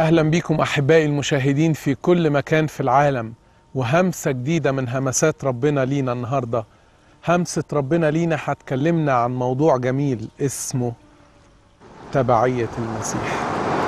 أهلا بكم أحبائي المشاهدين في كل مكان في العالم وهمسة جديدة من همسات ربنا لينا النهاردة همسة ربنا لينا هتكلمنا عن موضوع جميل اسمه تبعية المسيح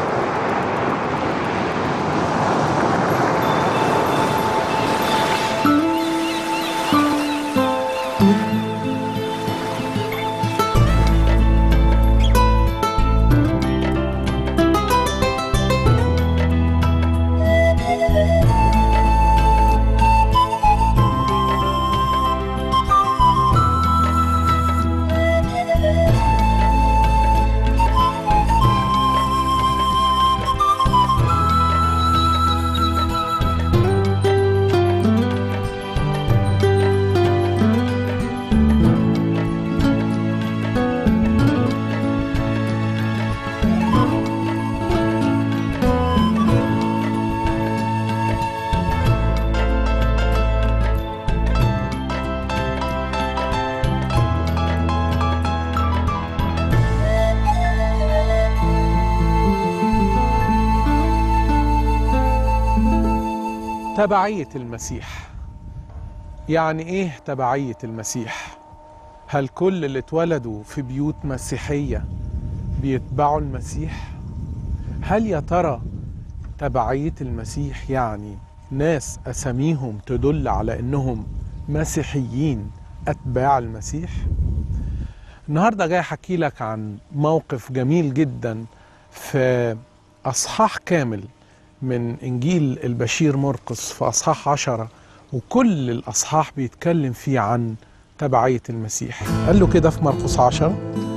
تبعية المسيح يعني ايه تبعية المسيح هل كل اللي اتولدوا في بيوت مسيحية بيتبعوا المسيح هل يا ترى تبعية المسيح يعني ناس أساميهم تدل على أنهم مسيحيين أتباع المسيح النهاردة جاي أحكي لك عن موقف جميل جدا في أصحاح كامل من إنجيل البشير مرقس في أصحاح عشرة وكل الأصحاح بيتكلم فيه عن تبعية المسيح قال له كده في مرقس عشرة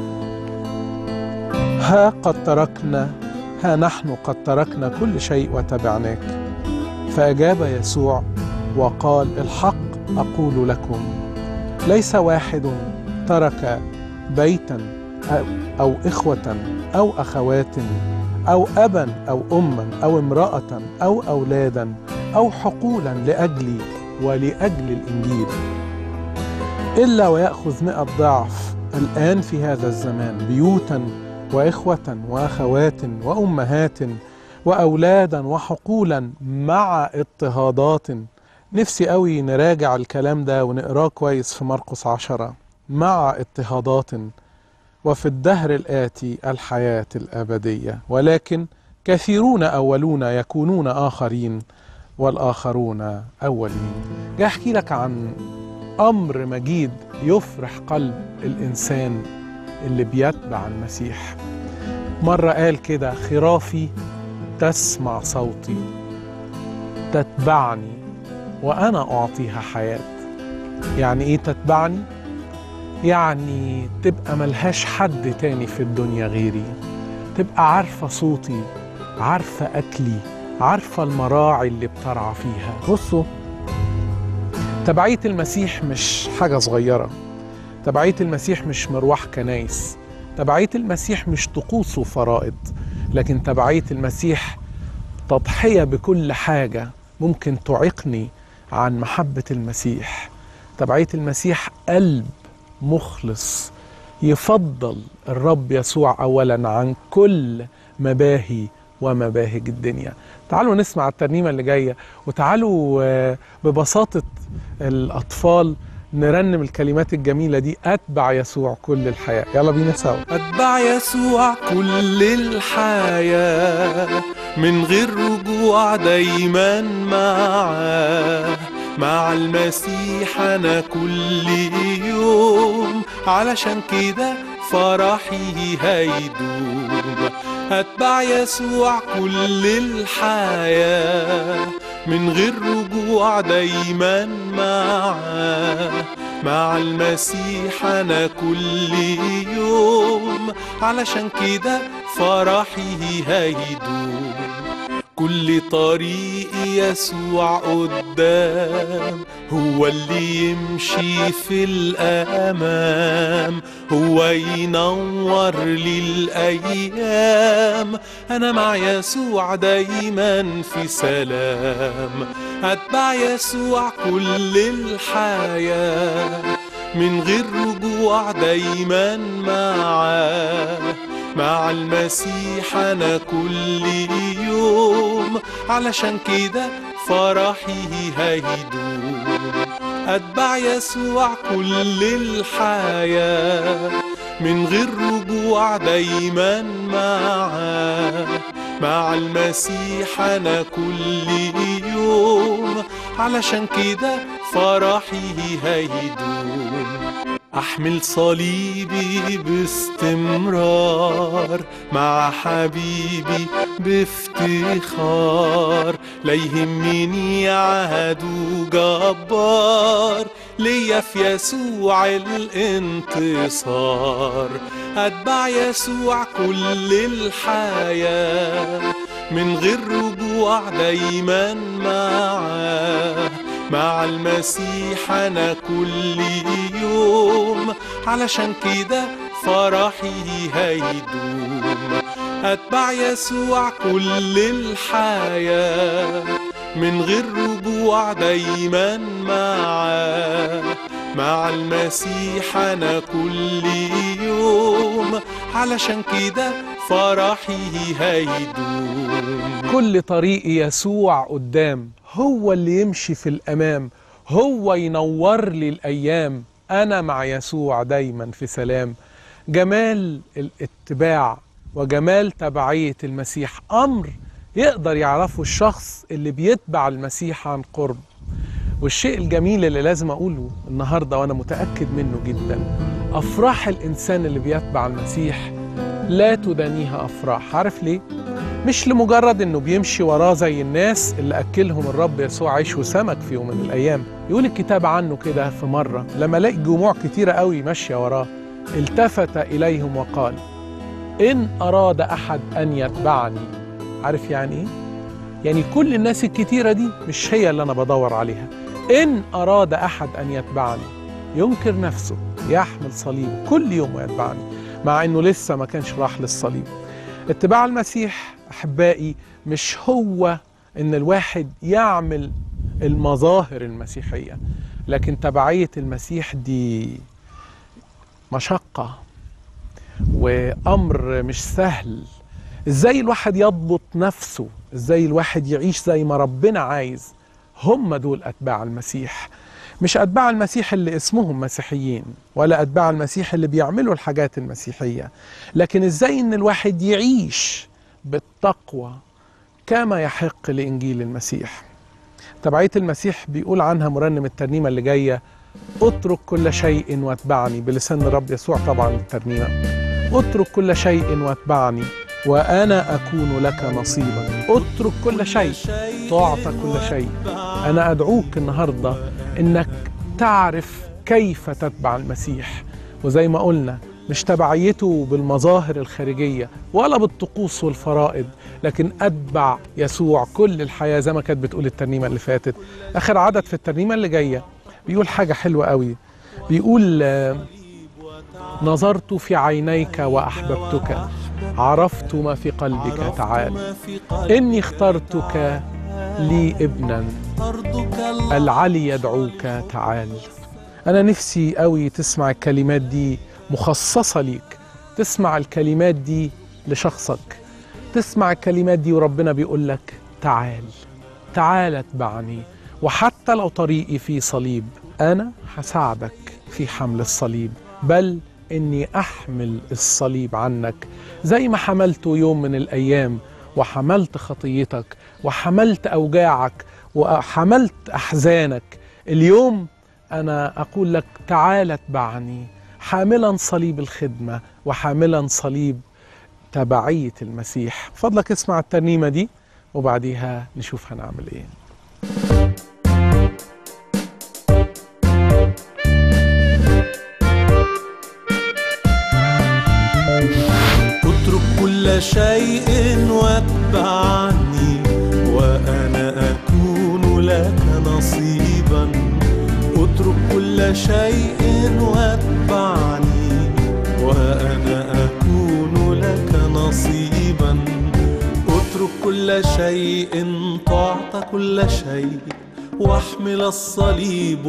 ها قد تركنا ها نحن قد تركنا كل شيء وتبعناك فأجاب يسوع وقال الحق أقول لكم ليس واحد ترك بيتا أو, أو إخوة أو أخوات أو أبا أو أما أو امرأة أو أولادا أو حقولا لأجلي ولأجل الإنجيل إلا ويأخذ مئة ضعف الآن في هذا الزمان بيوتا وإخوة وأخوات وأمهات وأولادا وحقولا مع اضطهادات نفسي قوي نراجع الكلام ده ونقراه كويس في مرقس عشرة مع اضطهادات وفي الدهر الآتي الحياة الأبدية ولكن كثيرون أولون يكونون آخرين والآخرون أولين جاي أحكي لك عن أمر مجيد يفرح قلب الإنسان اللي بيتبع المسيح مرة قال كده خرافي تسمع صوتي تتبعني وأنا أعطيها حياة يعني إيه تتبعني؟ يعني تبقى ملهاش حد تاني في الدنيا غيري تبقى عارفة صوتي عارفة أكلي عارفة المراعي اللي بترعى فيها بصوا تبعية المسيح مش حاجة صغيرة تبعية المسيح مش مروح كنايس تبعية المسيح مش طقوس وفرائض لكن تبعية المسيح تضحية بكل حاجة ممكن تعيقني عن محبة المسيح تبعية المسيح قلب مخلص يفضل الرب يسوع اولا عن كل مباهي ومباهج الدنيا تعالوا نسمع الترنيمه اللي جايه وتعالوا ببساطه الاطفال نرنم الكلمات الجميله دي اتبع يسوع كل الحياه يلا بينا سوا اتبع يسوع كل الحياه من غير رجوع دايما معاه مع المسيح انا كل يوم علشان كده فرحي هيدوم اتبع يسوع كل الحياة من غير رجوع دايما معاه مع المسيح انا كل يوم علشان كده فرحي هيدوم كل طريق يسوع قدام هو اللي يمشي في الأمام هو ينور للأيام أنا مع يسوع دايما في سلام أتبع يسوع كل الحياة من غير رجوع دايما معاه مع المسيح أنا كل يوم علشان كده فرحي هيدوم أتبع يسوع كل الحياة من غير رجوع دايما معاه مع المسيح أنا كل يوم علشان كده فرحي هيدوم أحمل صليبي باستمرار مع حبيبي بافتخار لا يهمني عدو جبار ليا في يسوع الانتصار أتبع يسوع كل الحياة من غير رجوع دايما معاه مع المسيح أنا كل يوم علشان كده فرحي هيدوم أتبع يسوع كل الحياة من غير رجوع دايما معاه مع المسيح أنا كل يوم علشان كده فرحي هيدوم كل طريق يسوع قدام هو اللي يمشي في الأمام هو ينور لي الأيام أنا مع يسوع دايما في سلام جمال الاتباع وجمال تبعية المسيح أمر يقدر يعرفه الشخص اللي بيتبع المسيح عن قرب والشيء الجميل اللي لازم أقوله النهاردة وأنا متأكد منه جدا أفراح الإنسان اللي بيتبع المسيح لا تدانيها أفراح عارف ليه؟ مش لمجرد انه بيمشي وراه زي الناس اللي اكلهم الرب يسوع عيش وسمك في يوم من الايام يقول الكتاب عنه كده في مره لما لقى جموع كتيره قوي ماشيه وراه التفت اليهم وقال ان اراد احد ان يتبعني عارف يعني ايه يعني كل الناس الكتيره دي مش هي اللي انا بدور عليها ان اراد احد ان يتبعني ينكر نفسه يحمل صليبه كل يوم ويتبعني مع انه لسه ما كانش راح للصليب اتباع المسيح احبائي مش هو ان الواحد يعمل المظاهر المسيحيه لكن تبعيه المسيح دي مشقه وامر مش سهل ازاي الواحد يضبط نفسه ازاي الواحد يعيش زي ما ربنا عايز هم دول اتباع المسيح مش اتباع المسيح اللي اسمهم مسيحيين ولا اتباع المسيح اللي بيعملوا الحاجات المسيحيه لكن ازاي ان الواحد يعيش بالتقوى كما يحق لانجيل المسيح تبعيه المسيح بيقول عنها مرنم الترنيمه اللي جايه اترك كل شيء واتبعني بلسان الرب يسوع طبعا الترنيمه اترك كل شيء واتبعني وانا اكون لك نصيبا اترك كل شيء تعطى كل شيء انا ادعوك النهارده انك تعرف كيف تتبع المسيح وزي ما قلنا مش تبعيته بالمظاهر الخارجية ولا بالطقوس والفرائض لكن أتبع يسوع كل الحياة زي ما كانت بتقول الترنيمة اللي فاتت آخر عدد في الترنيمة اللي جاية بيقول حاجة حلوة قوي بيقول نظرت في عينيك وأحببتك عرفت ما في قلبك تعال إني اخترتك لي ابنا العلي يدعوك تعال أنا نفسي قوي تسمع الكلمات دي مخصصة ليك تسمع الكلمات دي لشخصك تسمع الكلمات دي وربنا بيقول لك تعال تعال اتبعني وحتى لو طريقي فيه صليب أنا هساعدك في حمل الصليب بل إني أحمل الصليب عنك زي ما حملته يوم من الأيام وحملت خطيتك وحملت أوجاعك وحملت أحزانك اليوم أنا أقول لك تعال اتبعني حاملا صليب الخدمة وحاملا صليب تبعية المسيح فضلك اسمع الترنيمة دي وبعديها نشوف هنعمل ايه اترك كل شيء واتبعني وأنا أكون لك نصيبا اترك كل شيء واتبعني وأنا أكون لك نصيبا اترك كل شيء تعطى كل شيء واحمل الصليب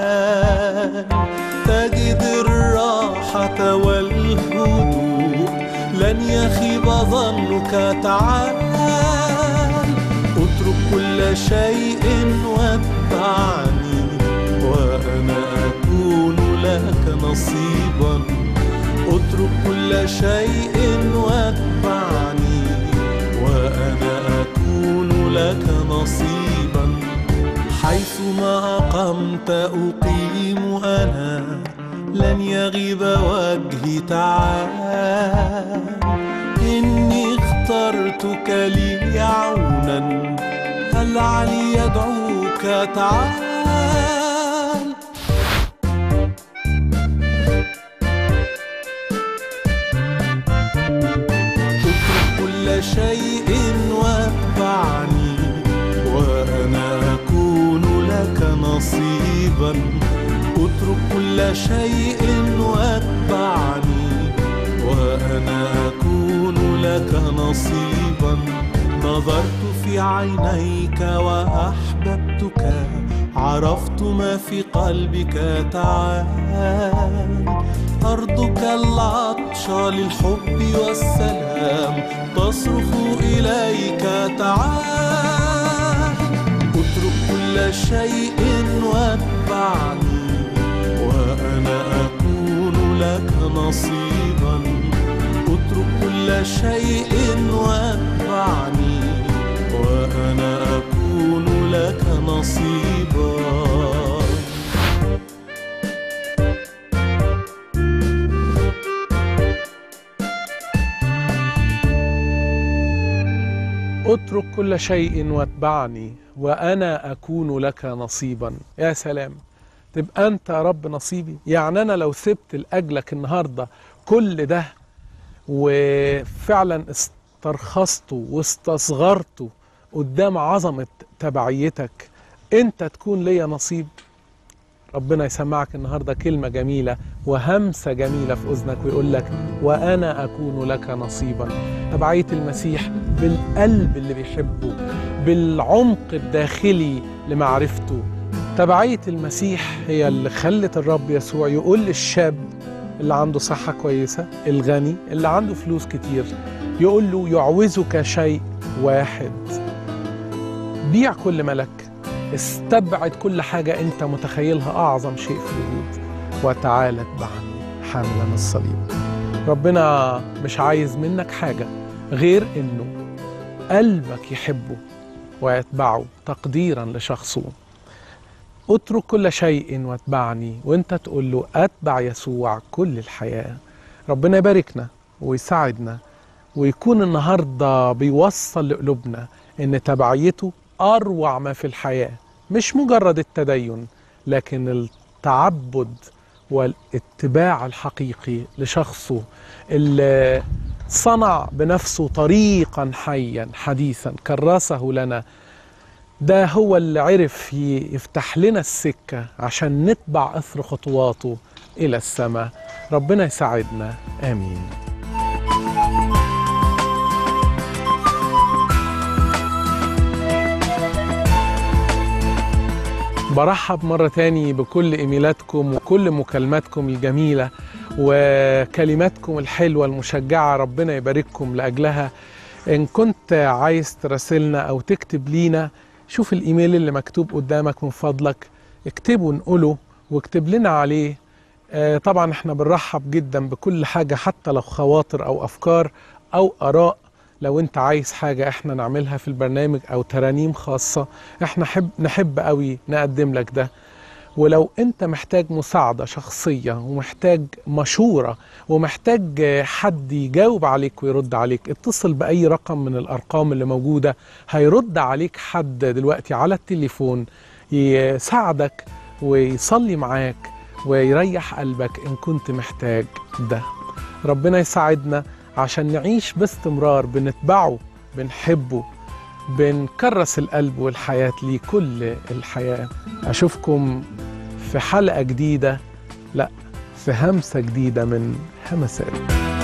وتعال تجد الراحة والهدوء لن يخيب ظنك تعال اترك كل شيء واتبعني وأنا أكون لك نصيبا اترك كل شيء واتبعني وأنا أكون لك نصيبا حيثما أقمت أقيم أنا لن يغيب وجهي تعال إني اخترتك لي عونا هل علي يدعوك تعال اترك كل شيء واتبعني وأنا أكون لك نصيبا اترك كل شيء واتبعني وأنا أكون لك نصيبا نظرت في عينيك وأحببتك عرفت ما في قلبك تعال أرضك العطشة للحب والسلام تصرخ إليك تعال اترك كل شيء واتبعني وأنا أكون لك نصيبا اترك كل شيء واتبعني وأنا أكون لك نصيبا اترك كل شيء واتبعني وانا اكون لك نصيبا يا سلام تبقى انت يا رب نصيبي يعني انا لو سبت لاجلك النهارده كل ده وفعلا استرخصته واستصغرته قدام عظمه تبعيتك انت تكون ليا نصيب ربنا يسمعك النهارده كلمه جميله وهمسه جميله في اذنك ويقول لك وانا اكون لك نصيبا تبعيه المسيح بالقلب اللي بيحبه بالعمق الداخلي لمعرفته تبعيه المسيح هي اللي خلت الرب يسوع يقول للشاب اللي عنده صحه كويسه الغني اللي عنده فلوس كتير يقول له يعوزك شيء واحد بيع كل ملك استبعد كل حاجة أنت متخيلها أعظم شيء في الوجود وتعالى اتبعني حاملا الصليب ربنا مش عايز منك حاجة غير إنه قلبك يحبه ويتبعه تقديرا لشخصه اترك كل شيء واتبعني وانت تقول له اتبع يسوع كل الحياة ربنا يباركنا ويساعدنا ويكون النهاردة بيوصل لقلوبنا ان تبعيته اروع ما في الحياه مش مجرد التدين لكن التعبد والاتباع الحقيقي لشخصه اللي صنع بنفسه طريقا حيا حديثا كرسه لنا ده هو اللي عرف يفتح لنا السكه عشان نتبع اثر خطواته الى السماء ربنا يساعدنا امين برحب مرة تاني بكل إيميلاتكم وكل مكالماتكم الجميلة وكلماتكم الحلوة المشجعة ربنا يبارككم لأجلها إن كنت عايز تراسلنا أو تكتب لينا شوف الإيميل اللي مكتوب قدامك من فضلك اكتبه نقوله واكتب لنا عليه آه طبعا احنا بنرحب جدا بكل حاجة حتى لو خواطر أو أفكار أو آراء لو انت عايز حاجة احنا نعملها في البرنامج او ترانيم خاصة احنا حب نحب قوي نقدم لك ده ولو انت محتاج مساعدة شخصية ومحتاج مشورة ومحتاج حد يجاوب عليك ويرد عليك اتصل بأي رقم من الأرقام اللي موجودة هيرد عليك حد دلوقتي على التليفون يساعدك ويصلي معاك ويريح قلبك إن كنت محتاج ده ربنا يساعدنا عشان نعيش باستمرار بنتبعه بنحبه بنكرس القلب والحياة ليه كل الحياة أشوفكم في حلقة جديدة لا في همسة جديدة من همسات